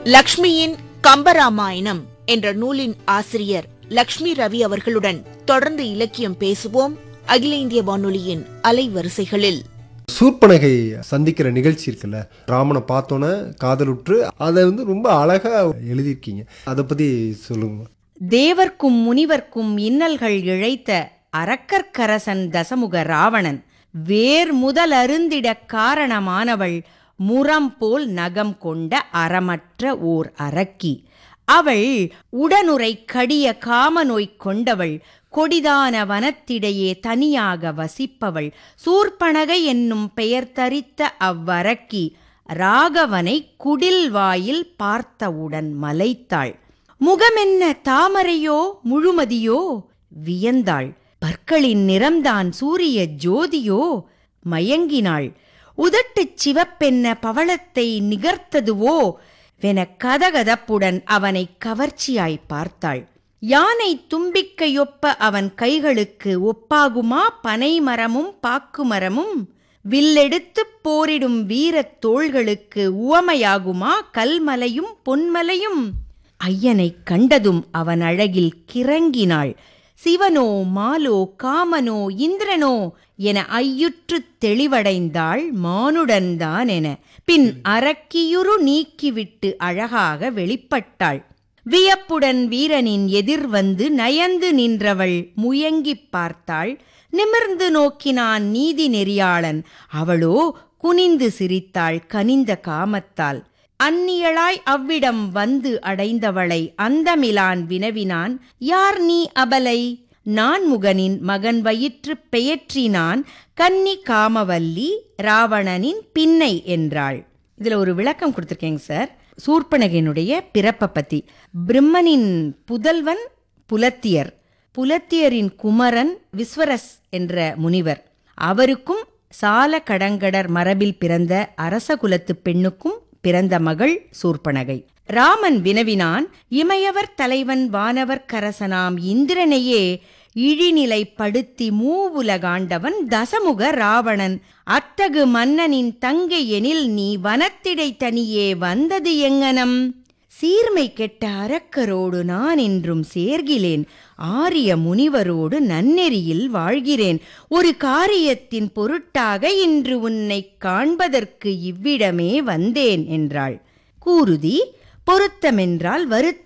லக்ஷ்மியின் கம்பராமாயணம் என்ற நூலின் ஆசிரியர் லக்ஷ்மி ரவி அவர்களுடன் தொடர்ந்து இலக்கியம் பேசுவோம் அகில இந்திய வானொலியின் அலைவரிசைகளில் சூர்பனகை சந்திக்கிற நிகழ்ச்சி இருக்குல்ல ராமனை பார்த்தோன்னே காதலுற்று அதை வந்து ரொம்ப அழகா எழுதியிருக்கீங்க அதை பத்தி சொல்லுங்க தேவர்க்கும் முனிவர்க்கும் இன்னல்கள் இழைத்த அரக்கர்க்கரசன் தசமுக ராவணன் வேர் முதல் அருந்திடக் காரணமானவள் முரம் போல் நகம் கொண்ட அறமற்ற ஓர் அரக்கி அவள் உடனுரை கடிய காமநோய் கொண்டவள் கொடிதான வனத்திடையே தனியாக வசிப்பவள் சூர்பனகை என்னும் பெயர் தரித்த அவ்வரக்கி ராகவனை குடில் வாயில் பார்த்தவுடன் மலைத்தாள் முகமென்ன தாமரையோ முழுமதியோ வியந்தாள் பற்களின் நிறம்தான் சூரிய ஜோதியோ மயங்கினாள் உதட்டுச் சிவப்பென்ன பவளத்தை நிகர்த்ததுவோ வென கதகதப்புடன் அவனை கவர்ச்சியாய் பார்த்தாள் யானை தும்பிக்கையொப்ப அவன் கைகளுக்கு ஒப்பாகுமா பனைமரமும் பாக்குமரமும் வில்லெடுத்துப் போரிடும் வீரத் தோள்களுக்கு உவமையாகுமா கல்மலையும் பொன்மலையும் ஐயனைக் கண்டதும் அவன் அழகில் கிறங்கினாள் சிவனோ மாலோ காமனோ இந்திரனோ என ஐயுற்றுத் தெளிவடைந்தாள் மானுடன்தான் என பின் அரக்கியுரு நீக்கிவிட்டு அழகாக வெளிப்பட்டாள் வியப்புடன் வீரனின் எதிர் வந்து நயந்து நின்றவள் முயங்கிப் பார்த்தாள் நிமிர்ந்து நோக்கினான் நீதி நெறியாளன் அவளோ குனிந்து சிரித்தாள் கனிந்த காமத்தால் அந்நியளாய் அவ்விடம் வந்து அடைந்தவளை அந்தமிலான் வினவினான் யார் நீ அபலை நான்முகனின் மகன் வயிற்றுப் பெயற்றினான் கன்னி காமவல்லி ராவணனின் பின்னை என்றாள் இதுல ஒரு விளக்கம் கொடுத்துருக்கேங்க சார் சூர்பனகனுடைய பிறப்பை பத்தி பிரம்மனின் புதல்வன் புலத்தியர் புலத்தியரின் குமரன் விஸ்வரஸ் என்ற முனிவர் அவருக்கும் சால கடங்கடர் மரபில் பிறந்த அரச குலத்து பெண்ணுக்கும் பிறந்த மகள் சூர்பனகை ராமன் வினவினான் இமையவர் தலைவன் வானவர் கரசனாம் இந்திரனையே இழிநிலைப்படுத்தி மூவுலகாண்டவன் தசமுக ராவணன் அத்தகு மன்னனின் தங்கை எனில் நீ வனத்திடை தனியே வந்தது எங்கனம் சீர்மை கெட்ட அரக்கரோடு நான் என்றும் சேர்கிலேன் ஆரிய முனிவரோடு நன்னெறியில் வாழ்கிறேன் ஒரு காரியத்தின் பொருட்டாக இன்று உன்னை காண்பதற்கு இவ்விடமே வந்தேன் என்றாள் கூருதி பொருத்தமென்றால் வருத்த